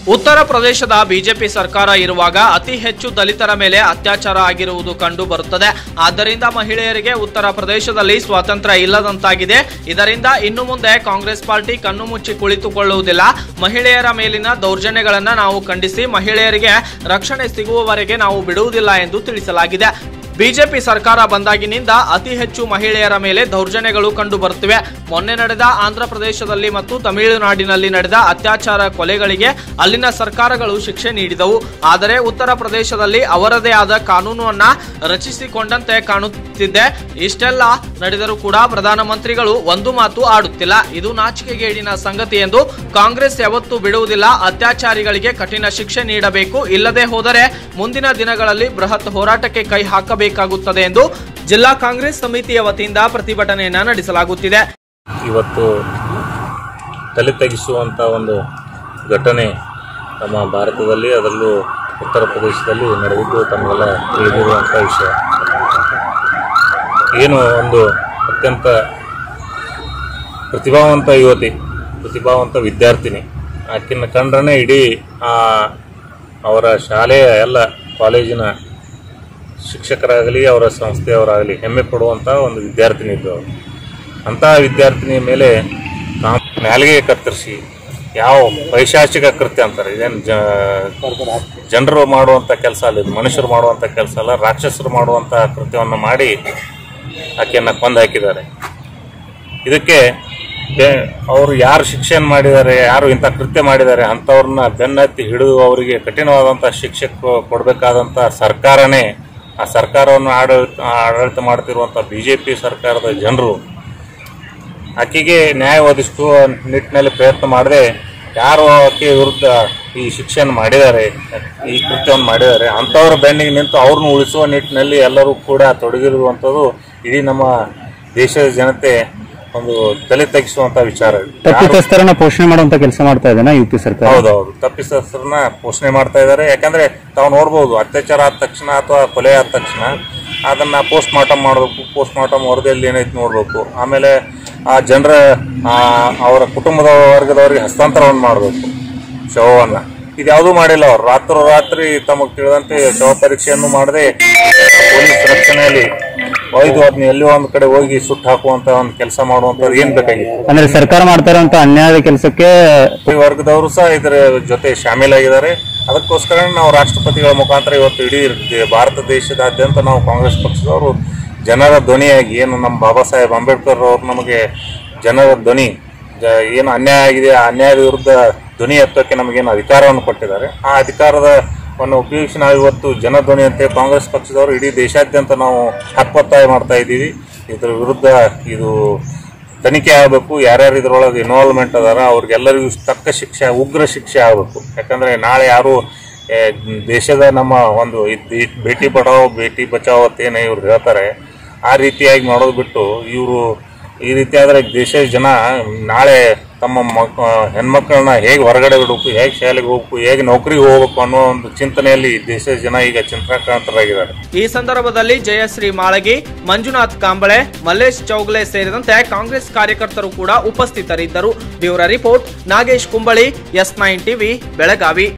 ಉತ್ತರ ಪ್ರದೇಶದ ಬಿಜೆಪಿ ಸರ್ಕಾರ ಇರುವಾಗ ಅತಿ ಹೆಚ್ಚು ದಲಿತರ ಮೇಲೆ ಅತ್ಯಾಚಾರ ಆಗಿರುವುದು ಕಂಡು ಬರುತ್ತದೆ ಆದ್ದರಿಂದ ಮಹಿಳೆಯರಿಗೆ ಉತ್ತರ ಪ್ರದೇಶದಲ್ಲಿ ಸ್ವಾತಂತ್ರ್ಯ ಇಲ್ಲದಂತಾಗಿದೆ ಇದರಿಂದ ಇನ್ನು ಮುಂದೆ ಕಾಂಗ್ರೆಸ್ ಪಾರ್ಟಿ ಕಣ್ಣು ಮುಚ್ಚಿ ಕುಳಿತುಕೊಳ್ಳುವುದಿಲ್ಲ ಮಹಿಳೆಯರ ಮೇಲಿನ ದೌರ್ಜನ್ಯಗಳನ್ನು ನಾವು ಖಂಡಿಸಿ ಮಹಿಳೆಯರಿಗೆ ರಕ್ಷಣೆ ಸಿಗುವವರೆಗೆ ನಾವು ಬಿಡುವುದಿಲ್ಲ ಎಂದು ತಿಳಿಸಲಾಗಿದೆ ಬಿಜೆಪಿ ಸರ್ಕಾರ ಬಂದಾಗಿನಿಂದ ಅತಿ ಹೆಚ್ಚು ಮಹಿಳೆಯರ ಮೇಲೆ ದೌರ್ಜನ್ಯಗಳು ಕಂಡು ಬರುತ್ತಿವೆ ಮೊನ್ನೆ ನಡೆದ ಆಂಧ್ರ ಪ್ರದೇಶದಲ್ಲಿ ಮತ್ತು ತಮಿಳುನಾಡಿನಲ್ಲಿ ನಡೆದ ಅತ್ಯಾಚಾರ ಕೊಲೆಗಳಿಗೆ ಅಲ್ಲಿನ ಸರ್ಕಾರಗಳು ಶಿಕ್ಷೆ ನೀಡಿದವು ಆದರೆ ಉತ್ತರ ಪ್ರದೇಶದಲ್ಲಿ ಅವರದೇ ಆದ ಕಾನೂನನ್ನ ರಚಿಸಿಕೊಂಡಂತೆ ಕಾಣುತ್ತಿದ್ದೆ ಇಷ್ಟೆಲ್ಲ ನಡೆದರೂ ಕೂಡ ಪ್ರಧಾನಮಂತ್ರಿಗಳು ಒಂದು ಮಾತು ಆಡುತ್ತಿಲ್ಲ ಇದು ನಾಚಿಕೆಗೇಡಿನ ಸಂಗತಿ ಎಂದು ಕಾಂಗ್ರೆಸ್ ಯಾವತ್ತೂ ಬಿಡುವುದಿಲ್ಲ ಅತ್ಯಾಚಾರಿಗಳಿಗೆ ಕಠಿಣ ಶಿಕ್ಷೆ ನೀಡಬೇಕು ಇಲ್ಲದೆ ಹೋದರೆ ಮುಂದಿನ ದಿನಗಳಲ್ಲಿ ಬೃಹತ್ ಹೋರಾಟಕ್ಕೆ ಕೈ ಹಾಕಬೇಕಾಗುತ್ತದೆ ಎಂದು ಜಿಲ್ಲಾ ಕಾಂಗ್ರೆಸ್ ಸಮಿತಿಯ ವತಿಯಿಂದ ಪ್ರತಿಭಟನೆಯನ್ನ ನಡೆಸಲಾಗುತ್ತಿದೆ ಇವತ್ತು ತಲೆ ತಗ್ಗಿಸುವಂಥ ಒಂದು ಘಟನೆ ನಮ್ಮ ಭಾರತದಲ್ಲಿ ಅದರಲ್ಲೂ ಉತ್ತರ ಪ್ರದೇಶದಲ್ಲಿ ನಡೆದಿದ್ದು ತಮಗೆಲ್ಲ ತಿಳಿದಿರುವಂಥ ವಿಷಯ ಏನು ಒಂದು ಅತ್ಯಂತ ಪ್ರತಿಭಾವಂತ ಯುವತಿ ಪ್ರತಿಭಾವಂತ ವಿದ್ಯಾರ್ಥಿನಿ ಆಕಿನ ಕಂಡ್ರೆ ಇಡೀ ಆ, ಅವರ ಶಾಲೆಯ ಎಲ್ಲ ಕಾಲೇಜಿನ ಶಿಕ್ಷಕರಾಗಲಿ ಅವರ ಸಂಸ್ಥೆಯವರಾಗಲಿ ಹೆಮ್ಮೆ ಪಡುವಂಥ ಒಂದು ವಿದ್ಯಾರ್ಥಿನಿ ಇದ್ದು ಅವರು ಅಂತಹ ವಿದ್ಯಾರ್ಥಿನಿಯ ಮೇಲೆ ಕಾಮ್ ನಾಲಿಗೆ ಕತ್ತರಿಸಿ ಯಾವ ಪೈಶಾಚಿಕ ಕೃತ್ಯ ಅಂತಾರೆ ಇದೇನು ಜ ಜನರು ಮಾಡುವಂಥ ಕೆಲಸ ಅಲ್ಲ ಇದು ಮನುಷ್ಯರು ಮಾಡುವಂಥ ಕೆಲಸ ಅಲ್ಲ ರಾಕ್ಷಸರು ಮಾಡುವಂಥ ಕೃತ್ಯವನ್ನು ಮಾಡಿ ಆಕೆಯನ್ನು ಕೊಂದು ಹಾಕಿದ್ದಾರೆ ಇದಕ್ಕೆ ಬೆ- ಅವರು ಯಾರು ಶಿಕ್ಷೆಯನ್ನು ಮಾಡಿದ್ದಾರೆ ಯಾರು ಇಂಥ ಕೃತ್ಯ ಮಾಡಿದ್ದಾರೆ ಅಂಥವ್ರನ್ನ ಬೆನ್ನತ್ತಿ ಹಿಡಿದು ಅವರಿಗೆ ಕಠಿಣವಾದಂಥ ಶಿಕ್ಷೆ ಕೊ- ಕೊಡಬೇಕಾದಂಥ ಸರ್ಕಾರನೇ ಆ ಸರ್ಕಾರವನ್ನು ಆಡಳಿತ ಆಡಳಿತ ಮಾಡ್ತಿರುವಂಥ ಬಿ ಜೆ ಪಿ ಸರ್ಕಾರದ ಜನರು ಆಕೆಗೆ ನ್ಯಾಯ ಒದಗಿಸುವ ನಿಟ್ಟಿನಲ್ಲಿ ಪ್ರಯತ್ನ ಮಾಡದೆ ಯಾರು ಆಕೆ ವಿರುದ್ಧ ಈ ಶಿಕ್ಷೆಯನ್ನು ಮಾಡಿದ್ದಾರೆ ಈ ಕೃತ್ಯವನ್ನು ಮಾಡಿದ್ದಾರೆ ಅಂಥವ್ರ ಬೆನ್ನಿಗೆ ನಿಂತು ಅವ್ರನ್ನ ಉಳಿಸುವ ನಿಟ್ಟಿನಲ್ಲಿ ಎಲ್ಲರೂ ಕೂಡ ತೊಡಗಿರುವಂಥದ್ದು ಇಡೀ ನಮ್ಮ ದೇಶದ ಜನತೆ ಒಂದು ತಲೆ ತಗ್ಗಿಸುವಂಥ ವಿಚಾರ ಇದು. ಯಾರು- ತಪ್ಪಿತಸ್ಥರನ್ನ ಪೋಷಣೆ ಮಾಡುವಂತ ಕೆಲಸ ಮಾಡ್ತಾ ಇದ್ದಾನ ಯು ಪಿ ಸರ್ಕಾರ ಹೌದೌದು ತಪ್ಪಿತಸ್ಥರನ್ನ ಪೋಷಣೆ ಮಾಡ್ತಾ ಇದ್ದಾರೆ ಯಾಕಂದ್ರೆ ತಾವು ನೋಡ್ಬೋದು ಅತ್ಯಾಚಾರ ಆದ ತಕ್ಷಣ ಅಥವಾ ಕೊಲೆ ಆದ ತಕ್ಷಣ ಅದನ್ನ ಪೋಸ್ಟ್ ಮಾರ್ಟಮ್ ಮಾಡಬೇಕು ಪೋಸ್ಟ್ ಮಾರ್ಟಮ್ ವರದಿಯಲ್ಲಿ ಏನೈತೆ ನೋಡ್ಬೇಕು ಆಮೇಲೆ ಆ ಜನರ ಅವರ ಕುಟುಂಬದ ವರ್ಗದವರಿಗೆ ಹಸ್ತಾಂತರವನ್ನು ಮಾಡಬೇಕು ಶವವನ್ನ ಇದ್ಯಾವುದೂ ಮಾಡಿಲ್ಲ ಅವರು ರಾತ್ರೋರಾತ್ರಿ ತಮಗೆ ತಿಳಿದಂತೆ ಶವ ಪರೀಕ್ಷೆಯನ್ನು ಮಾಡದೆ ಪೊಲೀಸ್ ರಕ್ಷಣೆಯಲ್ಲಿ ಒಯ್ದು ಅದನ್ನ ಎಲ್ಲೋ ಒಂದು ಕಡೆ ಹೋಗಿ ಸುಟ್ಟು ಹಾಕುವಂತ ಒಂದು ಕೆಲಸ ಮಾಡುವಂಥದ್ದು ಏನ್ ಬೇಕಾಗಿತ್ತು ಅಂದ್ರೆ ಸರ್ಕಾರ ಮಾಡ್ತಾ ಇರುವಂತ ಅನ್ಯಾಯದ ಕೆಲಸಕ್ಕೆ ಈ ವರ್ಗದವರು ಸಹ ಇದರ ಜೊತೆ ಶಾಮೀಲಾಗಿದ್ದಾರೆ ಅದಕ್ಕೋಸ್ಕರ ನಾವು ರಾಷ್ಟ್ರಪತಿಗಳ ಮುಖಾಂತರ ಇವತ್ತು ಇಡೀ ದೇ- ಭಾರತ ದೇಶದಾದ್ಯಂತ ನಾವು ಕಾಂಗ್ರೆಸ್ ಪಕ್ಷದವರು ಜನರ ಧ್ವನಿಯಾಗಿ ಏನು ನಮ್ಮ ಬಾಬಾ ಸಾಹೇಬ್ ಅಂಬೇಡ್ಕರ್ ಅವರು ನಮಗೆ ಜನರ ಧ್ವನಿ ಜ- ಏನು ಅನ್ಯಾಯ ಆಗಿದೆ ಆ ಅನ್ಯಾಯದ ವಿರುದ್ಧ ಧ್ವನಿ ಎತ್ತೋಕೆ ನಮಗೇನು ಅಧಿಕಾರವನ್ನು ಕೊಟ್ಟಿದ್ದಾರೆ ಆ ಅಧಿಕಾರದ ವನ್ನು ಉಪಯೋಗಿಸಿ ನಾವು ಇವತ್ತು ಜನಧ್ವನಿ ಅಂತೆ ಕಾಂಗ್ರೆಸ್ ಪಕ್ಷದವರು ಇಡೀ ದೇಶಾದ್ಯಂತ ನಾವು ಹಕ್ಕೊತ್ತಾಯ ಮಾಡ್ತಾ ಇದ್ದೀವಿ ಇದರ ವಿರುದ್ಧ ಇದು ತನಿಖೆ ಆಗಬೇಕು ಯಾರ್ಯಾರು ಇದ್ರೊಳಗೆ ಇನ್ವಾಲ್ವ್ಮೆಂಟ್ ಅದಾರ ಅವ್ರಿಗೆಲ್ಲರಿಗೂ ತಕ್ಕ ಶಿಕ್ಷೆ ಉಗ್ರ ಶಿಕ್ಷೆ ಆಗಬೇಕು ಯಾಕಂದ್ರೆ ನಾಳೆ ಯಾರು ಏ, ದೇಶದ ನಮ್ಮ ಒಂದು ಈ ದೇ- ಬೇಟಿ ಪಡಾವೋ ಬೇಟಿ ಬಚಾವೋ ಅಂತೇನು ಇವ್ರು ಹೇಳ್ತಾರೆ ಆ ರೀತಿಯಾಗಿ ಮಾಡೋದು ಬಿಟ್ಟು ಇವರು ಈ ರೀತಿ ಆದ್ರೆ ದೇಶದ ಜನ ನಾಳೆ ತಮ್ಮ ಮಕ್ ಹೆಣ್ಮಕ್ಳನ್ನ ಹೇಗೆ ಹೊರಗಡೆ ಬಿಡಬೇಕು ಹೇಗೆ ಶಾಲೆಗೆ ಹೋಗ್ಬೇಕು ಹೇಗೆ ನೌಕರಿಗೆ ಹೋಗ್ಬೇಕು ಅನ್ನೋ ಒಂದು ಚಿಂತನೆಯಲ್ಲಿ ದೇಶದ ಜನ ಈಗ ಚಿಂತಾಕ್ರಾಂತರಾಗಿದ್ದಾರೆ ಈ ಸಂದರ್ಭದಲ್ಲಿ ಜಯಶ್ರೀ ಮಾಳಗಿ ಮಂಜುನಾಥ್ ಕಾಂಬಳೆ ಮಲ್ಲೇಶ್ ಚೌಗ್ಲೆ ಸೇರಿದಂತೆ ಕಾಂಗ್ರೆಸ್ ಕಾರ್ಯಕರ್ತರು ಕೂಡ ಉಪಸ್ಥಿತರಿದ್ದರು bureau report Nagesh Kumbali S nine TV Belagavi